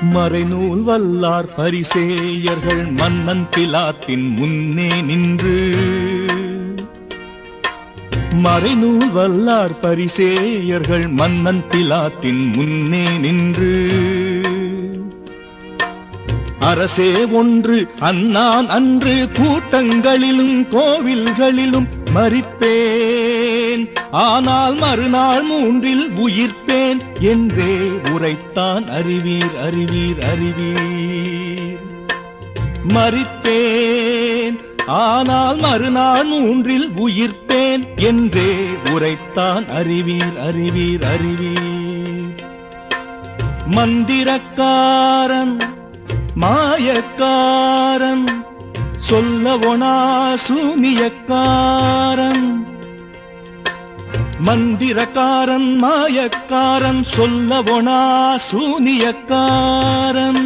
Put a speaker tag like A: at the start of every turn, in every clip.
A: மறைநூல் வல்லார் பரிசேயர்கள் மன்னன் பிலாத்தின் முன்னே நின்று மறைநூல் வல்லார் பரிசேயர்கள் மன்னன் பிலாத்தின் முன்னே நின்று அரசே ஒன்று அன்னான் அன்று கூட்டங்களிலும் கோவில்களிலும் மறிப்பேன் ஆனால் மறுநாள் மூன்றில் உயிர்ப்பேன் என்றே உரைத்தான் அறிவீர் அறிவீர் அறிவீர் மறிப்பேன் ஆனால் மறுநாள் மூன்றில் உயிர்ப்பேன் என்றே உரைத்தான் அறிவீர் அறிவீர் அறிவீர் மந்திரக்காரன் மாயக்காரன் சொல்லவொனா சூனியக்காரன் மந்திரக்காரன் மாயக்காரன் சொல்லவொனா சூனியக்காரன்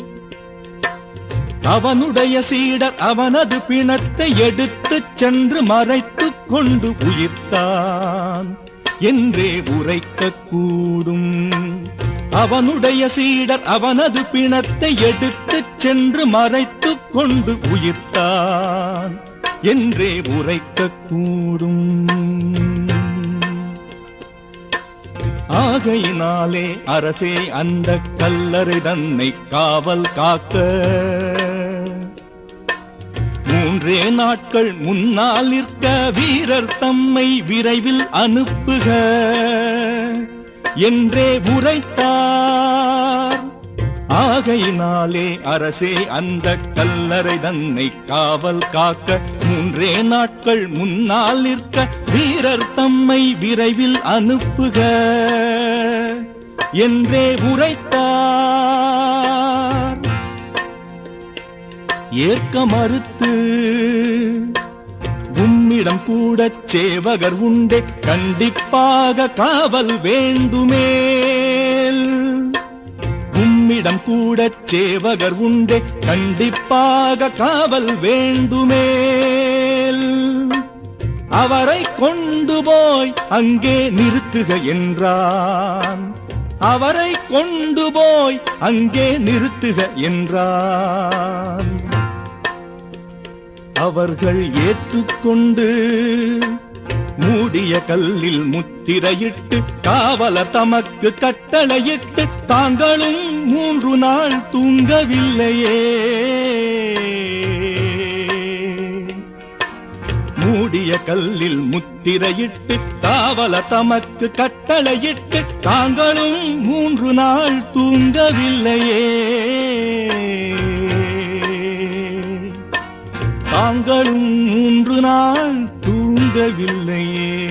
A: அவனுடைய சீடர் அவனது பிணத்தை எடுத்துச் சென்று மறைத்துக் கொண்டு உயிர்த்தான் என்றே உரைக்கக் கூடும் அவனுடைய சீடர் அவனது பிணத்தை எடுத்துச் சென்று மறைத்துக் கொண்டு உயிர்த்தான் என்றே உரைக்கக் கூடும் ஆகையினாலே அரசே அந்த கல்லறை தன்னை காவல் காக்க மூன்றே நாட்கள் முன்னால் நிற்க வீரர் தம்மை விரைவில் அனுப்புக என்றே உரைத்தார் ஆகையினாலே அரசே அந்த கல்லறை தன்னை காவல் காக்க மூன்றே நாட்கள் முன்னால் நிற்க வீரர் தம்மை விரைவில் அனுப்புக என்றே உரைத்தார் ஏற்க மறுத்து உம்மிடம் கூட சேவகர் உண்டே கண்டிப்பாக காவல் வேண்டுமேல் உம்மிடம் கூட சேவகர் உண்டே கண்டிப்பாக காவல் வேண்டுமேல் அவரை கொண்டு போய் அங்கே நிறுத்துக என்றான் அவரை கொண்டு போய் அங்கே நிறுத்துக என்றான் அவர்கள் ஏற்றுக்கொண்டு மூடிய கல்லில் முத்திரையிட்டு காவலர் தமக்கு கட்டளையிட்டு தாங்களும் மூன்று நாள் தூங்கவில்லையே மூடிய கல்லில் முத்திரையிட்டு காவலர் தமக்கு கட்டளையிட்டு தாங்களும் மூன்று நாள் தூங்கவில்லையே தாங்களும் மூன்று நாள் தூங்கவில்லையே